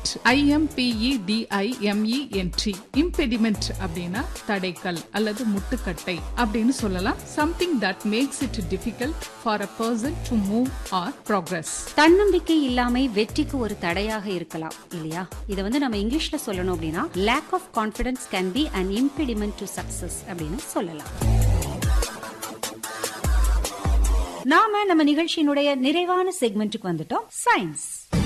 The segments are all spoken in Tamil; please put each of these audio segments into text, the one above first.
இம்பெடிமெண்ட் ஐஎம்பிஇடிஐஎம்இஎன்டி இம்பெடிமெண்ட் அப்படின்னா தடைக்கல் அல்லது முட்டுக்கட்டை அப்படின்னு சொல்லலாம் something that makes it difficult for a person to move or progress தன்னம்பிக்கை இல்லாமை வெற்றிக்கு ஒரு தடையாக இருக்கலாம் இல்லையா இதை வந்து நம்ம இங்கிலீஷ்ல சொல்லணும் அப்படின்னா lack of confidence can be an impediment to success அப்படின்னு சொல்லலாம் நாம நம்ம நிகழ்ச்சியினுடைய நிறைவான செக்மெண்ட்டுக்கு வந்துட்டோம் சயின்ஸ்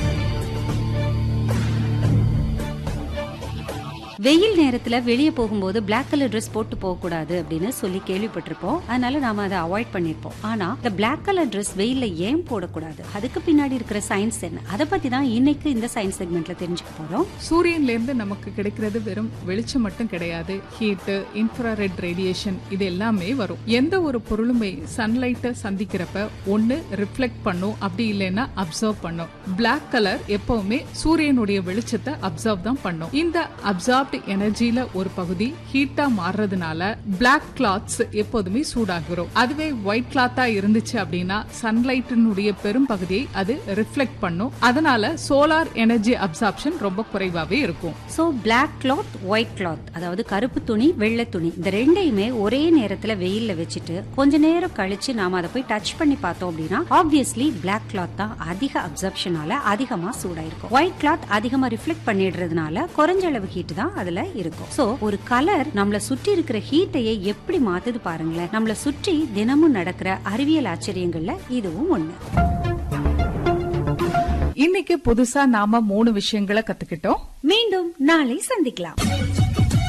வெயில் நேரத்துல வெளியே போகும்போது பிளாக் கலர் ட்ரெஸ் போட்டு போக கூடாது அப்படின்னு சொல்லி கேள்விப்பட்டிருப்போம் அதனால நாம அதை அவாய்ட் பண்ணிருப்போம் ஆனா இந்த பிளாக் கலர் ட்ரெஸ் வெயில்ல ஏன் போடக்கூடாது அதுக்கு பின்னாடி இருக்கிற சயின்ஸ் என்ன அதை பத்தி தான் இன்னைக்கு இந்த சயின்ஸ் செக்மெண்ட்ல தெரிஞ்சுக்க போறோம் சூரியன்ல இருந்து நமக்கு கிடைக்கிறது வெறும் வெளிச்சம் மட்டும் கிடையாது ஹீட் இன்ஃப்ராரெட் ரேடியேஷன் இது எல்லாமே வரும் எந்த ஒரு பொருளுமே சன்லைட்டை சந்திக்கிறப்ப ஒன்னு ரிஃப்ளெக்ட் பண்ணும் அப்படி இல்லைன்னா அப்சர்வ் பண்ணும் பிளாக் கலர் எப்பவுமே சூரியனுடைய வெளிச்சத்தை அப்சர்வ் தான் பண்ணும் இந்த அப்சர்வ்டு எனர்ஜில ஒரு பகுதி ஹீட்டா மாறுறதுனால பிளாக் கிளாத்ஸ் எப்போதுமே சூடாகிறோம் அதுவே ஒயிட் கிளாத்தா இருந்துச்சு அப்படின்னா சன்லைட்டினுடைய பெரும் பகுதியை அது ரிஃப்ளெக்ட் பண்ணும் அதனால சோலார் எனர்ஜி அப்சார்ப்ஷன் ரொம்ப குறைவாவே இருக்கும் so black cloth white cloth அதாவது கருப்பு துணி வெள்ளை துணி இந்த ரெண்டையுமே ஒரே நேரத்துல வெயில்ல வச்சுட்டு கொஞ்ச நேரம் கழிச்சு நாம அதை போய் டச் பண்ணி பார்த்தோம் அப்படின்னா ஆப்வியஸ்லி பிளாக் கிளாத் தான் அதிக அப்சர்ப்ஷனால அதிகமா சூடாயிருக்கும் ஒயிட் கிளாத் அதிகமா ரிஃப்ளெக்ட் பண்ணிடுறதுனால குறைஞ்ச அளவு ஹீட் தான் அதுல இருக்கும் சோ ஒரு கலர் நம்மள சுற்றி இருக்கிற ஹீட்டையே எப்படி மாத்துது பாருங்களேன் நம்மள சுற்றி தினமும் நடக்கிற அறிவியல் ஆச்சரியங்கள்ல இதுவும் ஒண்ணு இன்னைக்கு புதுசா நாம மூணு விஷயங்களை கத்துக்கிட்டோம் மீண்டும் நாளை சந்திக்கலாம்